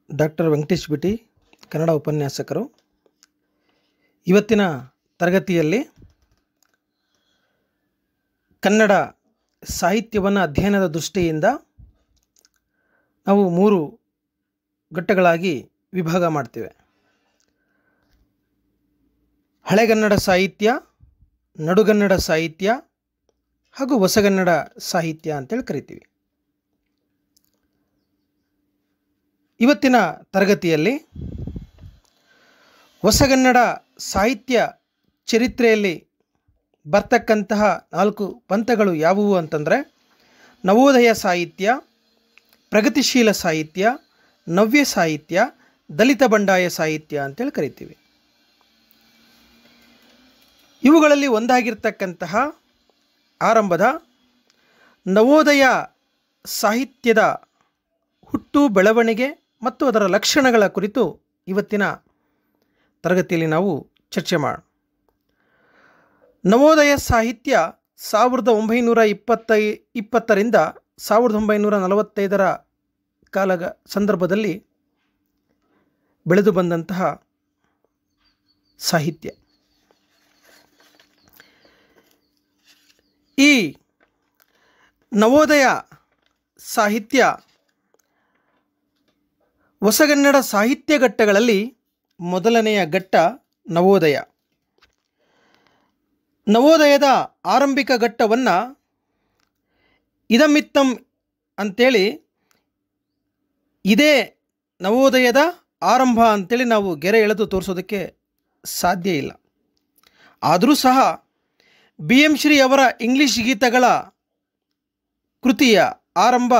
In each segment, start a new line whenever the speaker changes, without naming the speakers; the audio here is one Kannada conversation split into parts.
ಡಾಕ್ಟರ್ ವೆಂಕಟೇಶ್ ಬಿಟಿ ಕನ್ನಡ ಉಪನ್ಯಾಸಕರು ಇವತ್ತಿನ ತರಗತಿಯಲ್ಲಿ ಕನ್ನಡ ಸಾಹಿತ್ಯವನ್ನು ಅಧ್ಯಯನದ ದೃಷ್ಟಿಯಿಂದ ನಾವು ಮೂರು ಘಟ್ಟಗಳಾಗಿ ವಿಭಾಗ ಮಾಡ್ತೇವೆ ಹಳೆಗನ್ನಡ ಸಾಹಿತ್ಯ ನಡುಗನ್ನಡ ಸಾಹಿತ್ಯ ಹಾಗೂ ಹೊಸಗನ್ನಡ ಸಾಹಿತ್ಯ ಅಂತೇಳಿ ಕರಿತೀವಿ ಇವತ್ತಿನ ತರಗತಿಯಲ್ಲಿ ಹೊಸಗನ್ನಡ ಸಾಹಿತ್ಯ ಚರಿತ್ರೆಯಲ್ಲಿ ಬರ್ತಕ್ಕಂತಹ ನಾಲ್ಕು ಪಂಥಗಳು ಯಾವುವು ಅಂತಂದರೆ ನವೋದಯ ಸಾಹಿತ್ಯ ಪ್ರಗತಿಶೀಲ ಸಾಹಿತ್ಯ ನವ್ಯ ಸಾಹಿತ್ಯ ದಲಿತ ಬಂಡಾಯ ಸಾಹಿತ್ಯ ಅಂತೇಳಿ ಕರಿತೀವಿ ಇವುಗಳಲ್ಲಿ ಒಂದಾಗಿರ್ತಕ್ಕಂತಹ ಆರಂಭದ ನವೋದಯ ಸಾಹಿತ್ಯದ ಹುಟ್ಟು ಬೆಳವಣಿಗೆ ಮತ್ತು ಅದರ ಲಕ್ಷಣಗಳ ಕುರಿತು ಇವತ್ತಿನ ತರಗತಿಯಲ್ಲಿ ನಾವು ಚರ್ಚೆ ಮಾಡೋಣ ನವೋದಯ ಸಾಹಿತ್ಯ ಸಾವಿರದ ಒಂಬೈನೂರ ಇಪ್ಪತ್ತೈ ಇಪ್ಪತ್ತರಿಂದ ಸಾವಿರದ ಒಂಬೈನೂರ ನಲವತ್ತೈದರ ಕಾಲ ಸಂದರ್ಭದಲ್ಲಿ ಬೆಳೆದು ಬಂದಂತಹ ಸಾಹಿತ್ಯ ಈ ನವೋದಯ ಸಾಹಿತ್ಯ ಹೊಸಗನ್ನಡ ಸಾಹಿತ್ಯ ಘಟ್ಟಗಳಲ್ಲಿ ಮೊದಲನೆಯ ಘಟ್ಟ ನವೋದಯ ನವೋದಯದ ಆರಂಭಿಕ ಘಟ್ಟವನ್ನು ಇದಮಿತ್ತಂ ಅಂಥೇಳಿ ಇದೇ ನವೋದಯದ ಆರಂಭ ಅಂಥೇಳಿ ನಾವು ಗೆರೆ ಎಳೆದು ತೋರಿಸೋದಕ್ಕೆ ಸಾಧ್ಯ ಇಲ್ಲ ಆದರೂ ಸಹ ಬಿ ಎಂ ಶ್ರೀ ಅವರ ಇಂಗ್ಲಿಷ್ ಗೀತಗಳ ಕೃತಿಯ ಆರಂಭ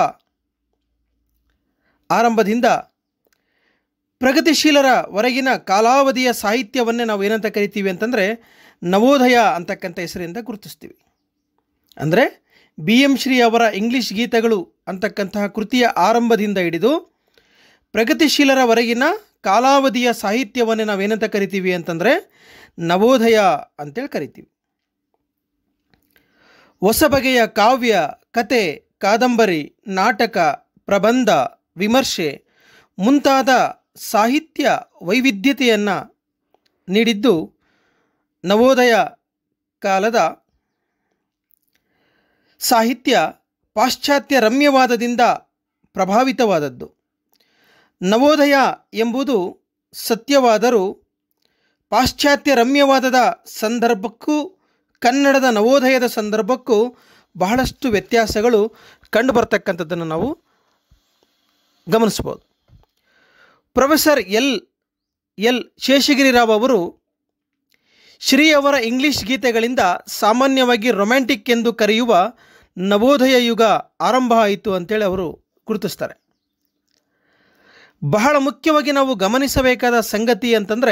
ಆರಂಭದಿಂದ ಪ್ರಗತಿಶೀಲರ ಹೊರಗಿನ ಕಾಲಾವಧಿಯ ಸಾಹಿತ್ಯವನ್ನೇ ನಾವು ಏನಂತ ಕರಿತೀವಿ ಅಂತಂದರೆ ನವೋದಯ ಅಂತಕ್ಕಂಥ ಹೆಸರಿಂದ ಗುರುತಿಸ್ತೀವಿ ಅಂದರೆ ಬಿ ಎಂ ಶ್ರೀ ಅವರ ಇಂಗ್ಲಿಷ್ ಗೀತಗಳು ಅಂತಕ್ಕಂತಹ ಕೃತಿಯ ಆರಂಭದಿಂದ ಹಿಡಿದು ಪ್ರಗತಿಶೀಲರ ಹೊರಗಿನ ಕಾಲಾವಧಿಯ ಸಾಹಿತ್ಯವನ್ನೇ ನಾವೇನಂತ ಕರಿತೀವಿ ಅಂತಂದರೆ ನವೋದಯ ಅಂತೇಳಿ ಕರಿತೀವಿ ಹೊಸ ಬಗೆಯ ಕಾವ್ಯ ಕತೆ ಕಾದಂಬರಿ ನಾಟಕ ಪ್ರಬಂಧ ವಿಮರ್ಶೆ ಮುಂತಾದ ಸಾಹಿತ್ಯ ವೈವಿಧ್ಯತೆಯನ್ನು ನೀಡಿದ್ದು ನವೋದಯ ಕಾಲದ ಸಾಹಿತ್ಯ ಪಾಶ್ಚಾತ್ಯ ರಮ್ಯವಾದದಿಂದ ಪ್ರಭಾವಿತವಾದದ್ದು ನವೋದಯ ಎಂಬುದು ಸತ್ಯವಾದರೂ ಪಾಶ್ಚಾತ್ಯ ರಮ್ಯವಾದದ ಸಂದರ್ಭಕ್ಕೂ ಕನ್ನಡದ ನವೋದಯದ ಸಂದರ್ಭಕ್ಕೂ ಬಹಳಷ್ಟು ವ್ಯತ್ಯಾಸಗಳು ಕಂಡುಬರ್ತಕ್ಕಂಥದ್ದನ್ನು ನಾವು ಗಮನಿಸ್ಬೋದು ಪ್ರೊಫೆಸರ್ ಎಲ್ ಎಲ್ ಶೇಷಗಿರಿರಾವ್ ಅವರು ಶ್ರೀ ಅವರ ಇಂಗ್ಲಿಷ್ ಗೀತೆಗಳಿಂದ ಸಾಮಾನ್ಯವಾಗಿ ರೊಮ್ಯಾಂಟಿಕ್ ಎಂದು ಕರೆಯುವ ನವೋದಯ ಯುಗ ಆರಂಭ ಆಯಿತು ಅಂತೇಳಿ ಅವರು ಗುರುತಿಸ್ತಾರೆ ಬಹಳ ಮುಖ್ಯವಾಗಿ ನಾವು ಗಮನಿಸಬೇಕಾದ ಸಂಗತಿ ಅಂತಂದರೆ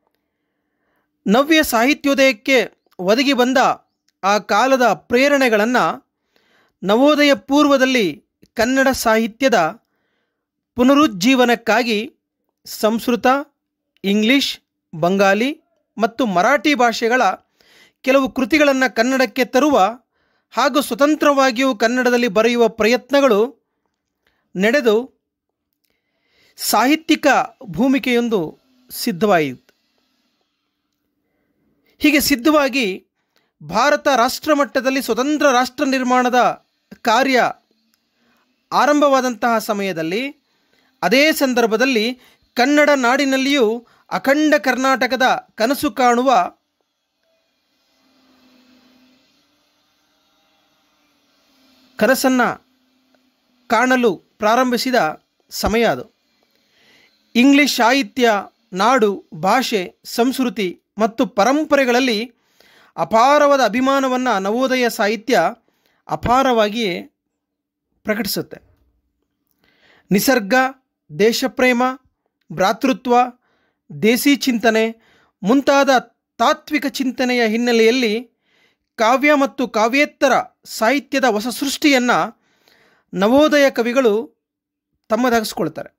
ನವ್ಯ ಸಾಹಿತ್ಯೋದಯಕ್ಕೆ ಒದಗಿ ಬಂದ ಆ ಕಾಲದ ಪ್ರೇರಣೆಗಳನ್ನು ನವೋದಯ ಪೂರ್ವದಲ್ಲಿ ಕನ್ನಡ ಸಾಹಿತ್ಯದ ಪುನರುಜ್ಜೀವನಕ್ಕಾಗಿ ಸಂಸ್ಕೃತ ಇಂಗ್ಲಿಷ್ ಬಂಗಾಲಿ ಮತ್ತು ಮರಾಠಿ ಭಾಷೆಗಳ ಕೆಲವು ಕೃತಿಗಳನ್ನು ಕನ್ನಡಕ್ಕೆ ತರುವ ಹಾಗೂ ಸ್ವತಂತ್ರವಾಗಿಯೂ ಕನ್ನಡದಲ್ಲಿ ಬರೆಯುವ ಪ್ರಯತ್ನಗಳು ನಡೆದು ಸಾಹಿತ್ಯಿಕ ಭೂಮಿಕೆಯೊಂದು ಸಿದ್ಧವಾಯಿತು ಹೀಗೆ ಸಿದ್ಧವಾಗಿ ಭಾರತ ರಾಷ್ಟ್ರಮಟ್ಟದಲ್ಲಿ ಸ್ವತಂತ್ರ ರಾಷ್ಟ್ರ ನಿರ್ಮಾಣದ ಕಾರ್ಯ ಆರಂಭವಾದಂತಹ ಸಮಯದಲ್ಲಿ ಅದೇ ಸಂದರ್ಭದಲ್ಲಿ ಕನ್ನಡ ನಾಡಿನಲ್ಲಿಯೂ ಅಖಂಡ ಕರ್ನಾಟಕದ ಕನಸು ಕಾಣುವ ಕನಸನ್ನು ಕಾಣಲು ಪ್ರಾರಂಭಿಸಿದ ಸಮಯ ಅದು ಇಂಗ್ಲಿಷ್ ಸಾಹಿತ್ಯ ನಾಡು ಭಾಷೆ ಸಂಸ್ಕೃತಿ ಮತ್ತು ಪರಂಪರೆಗಳಲ್ಲಿ ಅಪಾರವಾದ ಅಭಿಮಾನವನ್ನು ನವೋದಯ ಸಾಹಿತ್ಯ ಅಪಾರವಾಗಿಯೇ ಪ್ರಕಟಿಸುತ್ತೆ ನಿಸರ್ಗ ದೇಶಪ್ರೇಮ ಭ್ರಾತೃತ್ವ ದೇಸಿ ಚಿಂತನೆ ಮುಂತಾದ ತಾತ್ವಿಕ ಚಿಂತನೆಯ ಹಿನ್ನೆಲೆಯಲ್ಲಿ ಕಾವ್ಯ ಮತ್ತು ಕಾವ್ಯೇತರ ಸಾಹಿತ್ಯದ ಹೊಸ ಸೃಷ್ಟಿಯನ್ನು ನವೋದಯ ಕವಿಗಳು ತಮ್ಮದಾಗಿಸ್ಕೊಳ್ತಾರೆ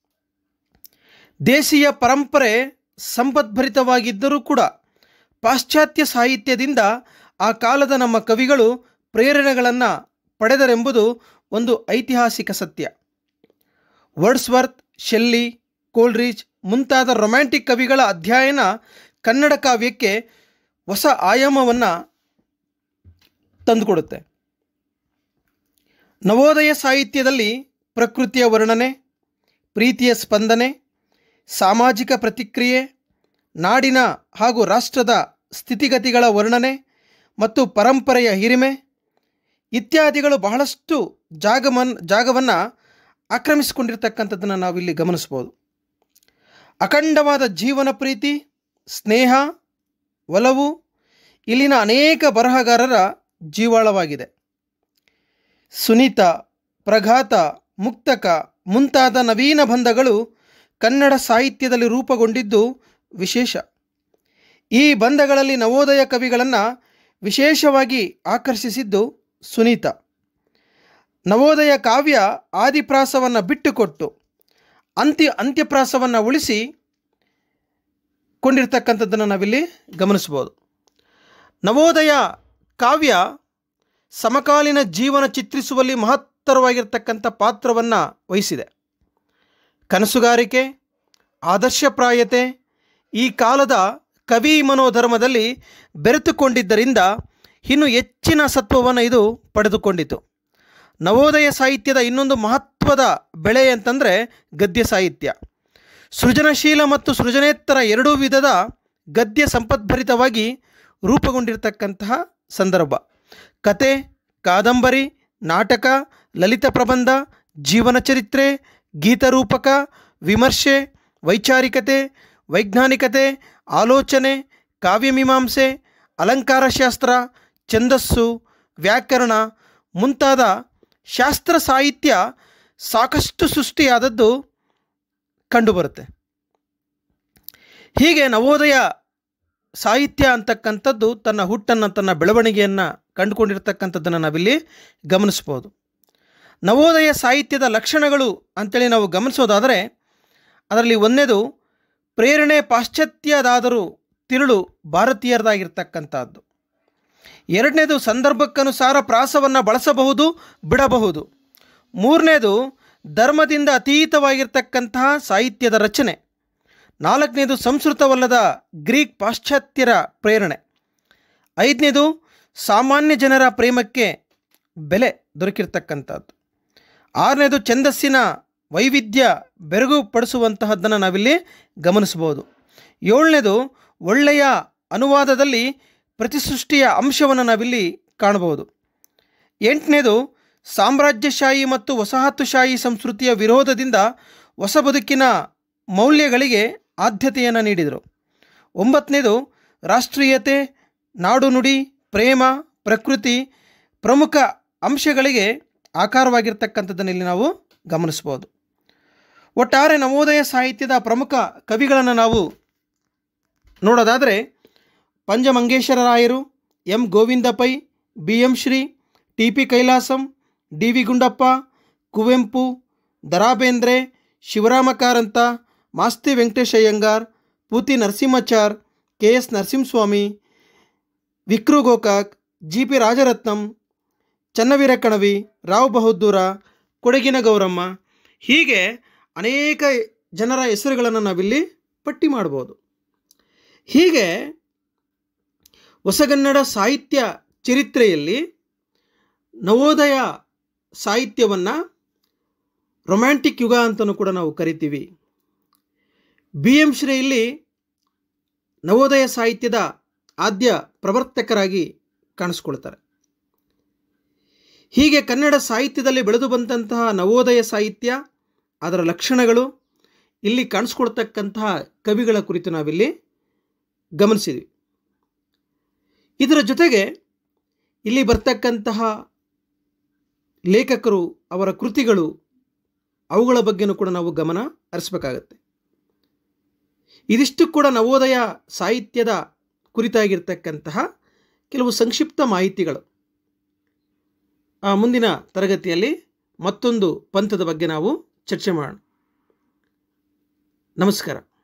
ದೇಶೀಯ ಪರಂಪರೆ ಸಂಪದ್ಭರಿತವಾಗಿದ್ದರೂ ಕೂಡ ಪಾಶ್ಚಾತ್ಯ ಸಾಹಿತ್ಯದಿಂದ ಆ ಕಾಲದ ನಮ್ಮ ಕವಿಗಳು ಪ್ರೇರಣೆಗಳನ್ನು ಪಡೆದರೆಂಬುದು ಒಂದು ಐತಿಹಾಸಿಕ ಸತ್ಯ ವರ್ಡ್ಸ್ವರ್ತ್ ಶೆಲ್ಲಿ ಕೋಲ್ರೀಚ್ ಮುಂತಾದ ರೊಮ್ಯಾಂಟಿಕ್ ಕವಿಗಳ ಅಧ್ಯಯನ ಕನ್ನಡ ಕಾವ್ಯಕ್ಕೆ ಹೊಸ ಆಯಾಮವನ್ನು ತಂದುಕೊಡುತ್ತೆ ನವೋದಯ ಸಾಹಿತ್ಯದಲ್ಲಿ ಪ್ರಕೃತಿಯ ವರ್ಣನೆ ಪ್ರೀತಿಯ ಸ್ಪಂದನೆ ಸಾಮಾಜಿಕ ಪ್ರತಿಕ್ರಿಯೆ ನಾಡಿನ ಹಾಗೂ ರಾಷ್ಟ್ರದ ಸ್ಥಿತಿಗತಿಗಳ ವರ್ಣನೆ ಮತ್ತು ಪರಂಪರೆಯ ಹಿರಿಮೆ ಇತ್ಯಾದಿಗಳು ಬಹಳಷ್ಟು ಜಾಗಮನ್ ಜಾಗವನ್ನು ಆಕ್ರಮಿಸಿಕೊಂಡಿರ್ತಕ್ಕಂಥದ್ದನ್ನು ನಾವಿಲ್ಲಿ ಗಮನಿಸ್ಬೋದು ಅಖಂಡವಾದ ಜೀವನ ಪ್ರೀತಿ ಸ್ನೇಹ ಒಲವು ಇಲ್ಲಿನ ಅನೇಕ ಬರಹಗಾರರ ಜೀವಾಳವಾಗಿದೆ ಸುನೀತ ಪ್ರಘಾತ ಮುಕ್ತಕ ಮುಂತಾದ ನವೀನ ಬಂಧಗಳು ಕನ್ನಡ ಸಾಹಿತ್ಯದಲ್ಲಿ ರೂಪುಗೊಂಡಿದ್ದು ವಿಶೇಷ ಈ ಬಂಧಗಳಲ್ಲಿ ನವೋದಯ ಕವಿಗಳನ್ನು ವಿಶೇಷವಾಗಿ ಆಕರ್ಷಿಸಿದ್ದು ಸುನೀತ ನವೋದಯ ಕಾವ್ಯ ಆದಿಪ್ರಾಸವನ್ನು ಬಿಟ್ಟುಕೊಟ್ಟು ಅಂತ್ಯ ಅಂತ್ಯಪ್ರಾಸವನ್ನು ಉಳಿಸಿ ಕೊಂಡಿರ್ತಕ್ಕಂಥದ್ದನ್ನು ನಾವಿಲ್ಲಿ ಗಮನಿಸ್ಬೋದು ನವೋದಯ ಕಾವ್ಯ ಸಮಕಾಲೀನ ಜೀವನ ಚಿತ್ರಿಸುವಲ್ಲಿ ಮಹತ್ತರವಾಗಿರ್ತಕ್ಕಂಥ ಪಾತ್ರವನ್ನು ವಹಿಸಿದೆ ಕನಸುಗಾರಿಕೆ ಆದರ್ಶಪ್ರಾಯತೆ ಈ ಕಾಲದ ಕವಿ ಮನೋಧರ್ಮದಲ್ಲಿ ಬೆರೆತುಕೊಂಡಿದ್ದರಿಂದ ಇನ್ನು ಹೆಚ್ಚಿನ ಸತ್ವವನ್ನು ಇದು ಪಡೆದುಕೊಂಡಿತು ನವೋದಯ ಸಾಹಿತ್ಯದ ಇನ್ನೊಂದು ಮಹತ್ವದ ಬೆಳೆ ಅಂತಂದರೆ ಗದ್ಯ ಸಾಹಿತ್ಯ ಸೃಜನಶೀಲ ಮತ್ತು ಸೃಜನೇತರ ಎರಡೂ ವಿಧದ ಗದ್ಯ ಸಂಪದ್ಭರಿತವಾಗಿ ರೂಪುಗೊಂಡಿರ್ತಕ್ಕಂತಹ ಸಂದರ್ಭ ಕತೆ ಕಾದಂಬರಿ ನಾಟಕ ಲಲಿತ ಪ್ರಬಂಧ ಜೀವನ ಚರಿತ್ರೆ ಗೀತರೂಪಕ ವಿಮರ್ಶೆ ವೈಚಾರಿಕತೆ ವೈಜ್ಞಾನಿಕತೆ ಆಲೋಚನೆ ಕಾವ್ಯಮೀಮಾಂಸೆ ಅಲಂಕಾರಶಾಸ್ತ್ರ ಛಂದಸ್ಸು ವ್ಯಾಕರಣ ಮುಂತಾದ ಶಾಸ್ತ್ರ ಸಾಹಿತ್ಯ ಸಾಕಷ್ಟು ಸೃಷ್ಟಿಯಾದದ್ದು ಕಂಡುಬರುತ್ತೆ ಹೀಗೆ ನವೋದಯ ಸಾಹಿತ್ಯ ಅಂತಕ್ಕಂಥದ್ದು ತನ್ನ ಹುಟ್ಟನ್ನು ತನ್ನ ಬೆಳವಣಿಗೆಯನ್ನು ಕಂಡುಕೊಂಡಿರ್ತಕ್ಕಂಥದ್ದನ್ನು ನಾವಿಲ್ಲಿ ಗಮನಿಸ್ಬೋದು ನವೋದಯ ಸಾಹಿತ್ಯದ ಲಕ್ಷಣಗಳು ಅಂತೇಳಿ ನಾವು ಗಮನಿಸೋದಾದರೆ ಅದರಲ್ಲಿ ಒಂದನೇದು ಪ್ರೇರಣೆ ಪಾಶ್ಚಾತ್ಯದಾದರೂ ತಿರುಳು ಭಾರತೀಯರದಾಗಿರ್ತಕ್ಕಂಥದ್ದು ಎರಡನೇದು ಸಂದರ್ಭಕ್ಕನುಸಾರ ಪ್ರಾಸವನ್ನು ಬಳಸಬಹುದು ಬಿಡಬಹುದು ಮೂರನೇದು ಧರ್ಮದಿಂದ ಅತೀತವಾಗಿರ್ತಕ್ಕಂತಹ ಸಾಹಿತ್ಯದ ರಚನೆ ನಾಲ್ಕನೇದು ಸಂಸ್ಕೃತವಲ್ಲದ ಗ್ರೀಕ್ ಪಾಶ್ಚಾತ್ಯರ ಪ್ರೇರಣೆ ಐದನೇದು ಸಾಮಾನ್ಯ ಜನರ ಪ್ರೇಮಕ್ಕೆ ಬೆಲೆ ದೊರಕಿರ್ತಕ್ಕಂಥದ್ದು ಆರನೇದು ಛಂದಸ್ಸಿನ ವೈವಿಧ್ಯ ಬೆರಗುಪಡಿಸುವಂತಹದ್ದನ್ನು ನಾವಿಲ್ಲಿ ಗಮನಿಸ್ಬೋದು ಏಳನೇದು ಒಳ್ಳೆಯ ಅನುವಾದದಲ್ಲಿ ಪ್ರತಿಸೃಷ್ಟಿಯ ಅಂಶವನ್ನು ನಾವಿಲ್ಲಿ ಕಾಣಬಹುದು ಎಂಟನೇದು ಸಾಮ್ರಾಜ್ಯಶಾಹಿ ಮತ್ತು ವಸಾಹತುಶಾಹಿ ಸಂಸ್ಕೃತಿಯ ವಿರೋಧದಿಂದ ಹೊಸ ಬದುಕಿನ ಮೌಲ್ಯಗಳಿಗೆ ಆದ್ಯತೆಯನ್ನು ನೀಡಿದರು ಒಂಬತ್ತನೇದು ರಾಷ್ಟ್ರೀಯತೆ ನಾಡು ನುಡಿ ಪ್ರೇಮ ಪ್ರಕೃತಿ ಪ್ರಮುಖ ಅಂಶಗಳಿಗೆ ಆಕಾರವಾಗಿರ್ತಕ್ಕಂಥದ್ದನ್ನು ಇಲ್ಲಿ ನಾವು ಗಮನಿಸ್ಬೋದು ಒಟ್ಟಾರೆ ನವೋದಯ ಸಾಹಿತ್ಯದ ಪ್ರಮುಖ ಕವಿಗಳನ್ನು ನಾವು ನೋಡೋದಾದರೆ Panjamangeshwara Rayaru M Govinda Pai B M Shri T P Kailasam D V Gundappa Kuvempu Darabendre Shivarama Karanth Masti Venkatesh Iyengar Puti Narasimhachar K S Narasimhaswamy Vikru Gokak G P Rajaratnam Channaveera Kanavi Rao Bahadur ಕೊಡಗಿನ ಗೌರಮ್ಮ ಹೀಗೆ ಅನೇಕ ಜನರ ಹೆಸರುಗಳನ್ನು ನಾವಿಲ್ಲಿ ಪಟ್ಟಿ ಮಾಡ್ಬೋದು ಹೀಗೆ ಹೊಸಗನ್ನಡ ಸಾಹಿತ್ಯ ಚರಿತ್ರೆಯಲ್ಲಿ ನವೋದಯ ಸಾಹಿತ್ಯವನ್ನು ರೊಮ್ಯಾಂಟಿಕ್ ಯುಗ ಅಂತಲೂ ಕೂಡ ನಾವು ಕರಿತೀವಿ ಬಿ ಎಂ ಶ್ರೀಯಲ್ಲಿ ನವೋದಯ ಸಾಹಿತ್ಯದ ಆದ್ಯ ಪ್ರವರ್ತಕರಾಗಿ ಕಾಣಿಸ್ಕೊಳ್ತಾರೆ ಹೀಗೆ ಕನ್ನಡ ಸಾಹಿತ್ಯದಲ್ಲಿ ಬೆಳೆದು ಬಂದಂತಹ ನವೋದಯ ಸಾಹಿತ್ಯ ಅದರ ಲಕ್ಷಣಗಳು ಇಲ್ಲಿ ಕಾಣಿಸ್ಕೊಳ್ತಕ್ಕಂತಹ ಕವಿಗಳ ಕುರಿತು ನಾವಿಲ್ಲಿ ಗಮನಿಸಿದ್ವಿ ಇದರ ಜೊತೆಗೆ ಇಲ್ಲಿ ಬರ್ತಕ್ಕಂತಹ ಲೇಖಕರು ಅವರ ಕೃತಿಗಳು ಅವುಗಳ ಬಗ್ಗೆನೂ ಕೂಡ ನಾವು ಗಮನ ಹರಿಸ್ಬೇಕಾಗತ್ತೆ ಇದಿಷ್ಟು ಕೂಡ ನವೋದಯ ಸಾಹಿತ್ಯದ ಕುರಿತಾಗಿರ್ತಕ್ಕಂತಹ ಕೆಲವು ಸಂಕ್ಷಿಪ್ತ ಮಾಹಿತಿಗಳು ಆ ಮುಂದಿನ ತರಗತಿಯಲ್ಲಿ ಮತ್ತೊಂದು ಪಂಥದ ಬಗ್ಗೆ ನಾವು ಚರ್ಚೆ ಮಾಡೋಣ ನಮಸ್ಕಾರ